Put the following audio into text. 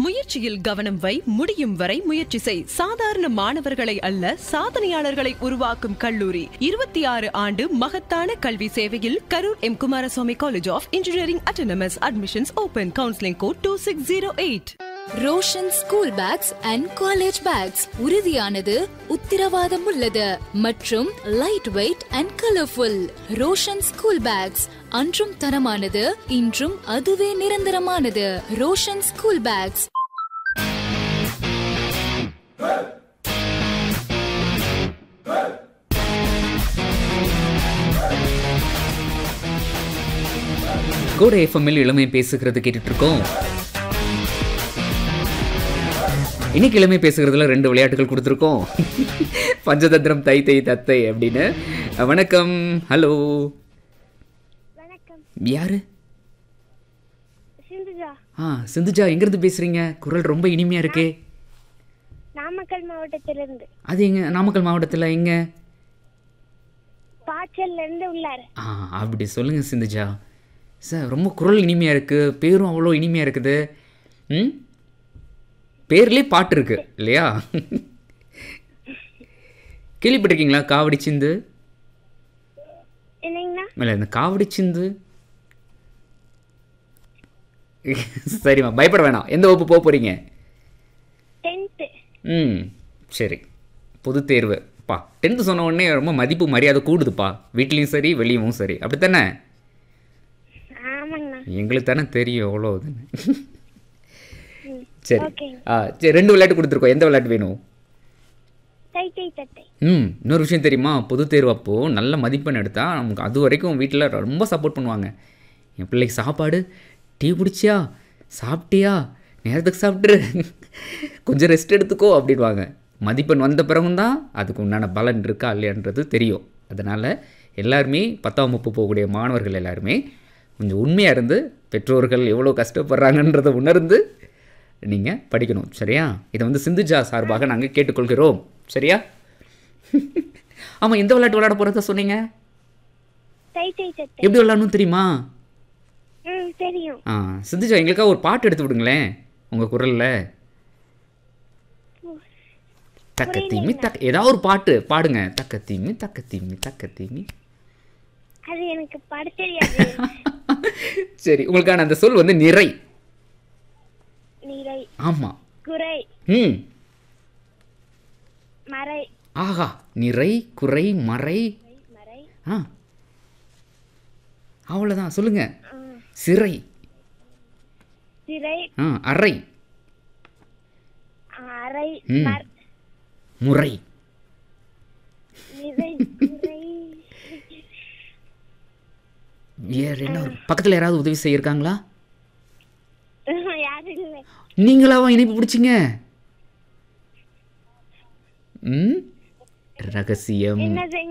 முயற்சியில் கவனம் வை முடியும் வரை முயற்சி செய் சாதாரண மாணவர்களை அல்ல சாதனையாளர்களை உருவாக்கும் கல்லூரி இருபத்தி ஆறு ஆண்டு மகத்தான கல்வி சேவையில் Karur M Kumaraswamy college of engineering autonomous admissions open counselling code two six zero eight Roshan school bags and college bags உறுதியானது உத்திரவாதம் உள்ளது மற்றும் light weight and colourful Roshan school bags அன்றும் தரமானது இன்றும் அதுவே நிரந்தரமானது ரோஷன் ஸ்கூல் பேக்ஸ் கூட எஃப்எம்மில் இளமை பேசுகிறது கேட்டுட்டு இருக்கோம் இன்னைக்கு இளமை பேசுகிறதுல ரெண்டு விளையாட்டுகள் கொடுத்துருக்கோம் பஞ்சதந்திரம் தை தை தத்தை அப்படின்னு வணக்கம் ஹலோ வணக்கம் யாரு சிந்துஜா ஆ சிந்துஜா எங்கேருந்து பேசுறீங்க குரல் ரொம்ப இனிமையா இருக்கே நாமக்கல் மாவட்டத்திலிருந்து அது எங்க நாமக்கல் மாவட்டத்தில் எங்க பாச்சல்ல இருந்து உள்ளார ஆ அப்படி சொல்லுங்க சிந்துஜா சார் ரொம்ப குரல் இனிமையாக இருக்குது பேரும் அவ்வளோ இனிமையாக இருக்குது ம் பேர்லேயே பாட்டு இருக்கு இல்லையா கேள்விப்பட்டிருக்கீங்களா காவடி சிந்து என்னங்கண்ணா இல்லை இந்த காவடி சிந்து சரிம்மா பயப்பட வேணாம் எந்த வகுப்பு போக போகிறீங்க டென்த்து ம் சரி பொது தேர்வு பா டென்த்து சொன்ன உடனே ரொம்ப மதிப்பு மரியாதை கூடுதுப்பா வீட்லேயும் சரி வெளியவும் சரி அப்படித்தானே ஆமாங்கண்ணா எங்களுக்கு தானே தெரியும் எவ்வளோ இதுன்னு சரி ஓகேங்க. ஆ சரி ரெண்டு விளையாட்டு கொடுத்துருக்கோம் எந்த விளையாட்டு வேணும் தை தை தத்தை ம் இன்னொரு விஷயம் தெரியுமா பொது தேர்வு அப்போது நல்ல மதிப்பெண் எடுத்தால் நமக்கு அது வரைக்கும் வீட்டில் ரொம்ப சப்போர்ட் பண்ணுவாங்க என் பிள்ளைக்கு சாப்பாடு டீ குடிச்சியா சாப்பிட்டியா நேரத்துக்கு சாப்பிட்ரு கொஞ்சம் ரெஸ்ட் எடுத்துக்கோ அப்படின்வாங்க மதிப்பெண் வந்த பிறகும் தான் அதுக்கு உண்டான பலன் இருக்கா இல்லையான்றது தெரியும் அதனால் எல்லாருமே பத்தாம் வகுப்பு போகக்கூடிய மாணவர்கள் எல்லாருமே கொஞ்சம் உண்மையாக இருந்து பெற்றோர்கள் எவ்வளோ கஷ்டப்படுறாங்கன்றதை உணர்ந்து நீங்கள் படிக்கணும் சரியா இதை வந்து சிந்துஜா சார்பாக நாங்கள் கேட்டுக்கொள்கிறோம் சரியா ஆமாம் எந்த விளையாட்டு விளையாட போகிறத சொன்னீங்க தை தை தத்தை எப்படி விளையாடணும் தெரியுமா ம் தெரியும் ஆ சிந்துஜா எங்களுக்காக ஒரு பாட்டு எடுத்து விடுங்களேன் உங்கள் குரலில் தக்க தீமி தக்க ஏதாவது ஒரு பாட்டு பாடுங்க தக்க தீமி தக்க தீமி தக்க தீமி அது எனக்கு பாட தெரியாது சரி உங்களுக்கான அந்த சொல் வந்து நிறை நிறை ஆமாம் குறை ம் மறை ஆஹா நிறை குறை மறை மறை ஆ அவ்வளோதான் சொல்லுங்க ம், சிறை சிறை ஆ அறை அறை ம். மர் முறை நிறை குறை வேற என்ன ஒரு- பக்கத்தில் யாராவது உதவி செய்யிருக்காங்களா யாரும் இல்லை நீங்களாவா இணைப்பு பிடிச்சிங்க ம் ரகசியம் என்னது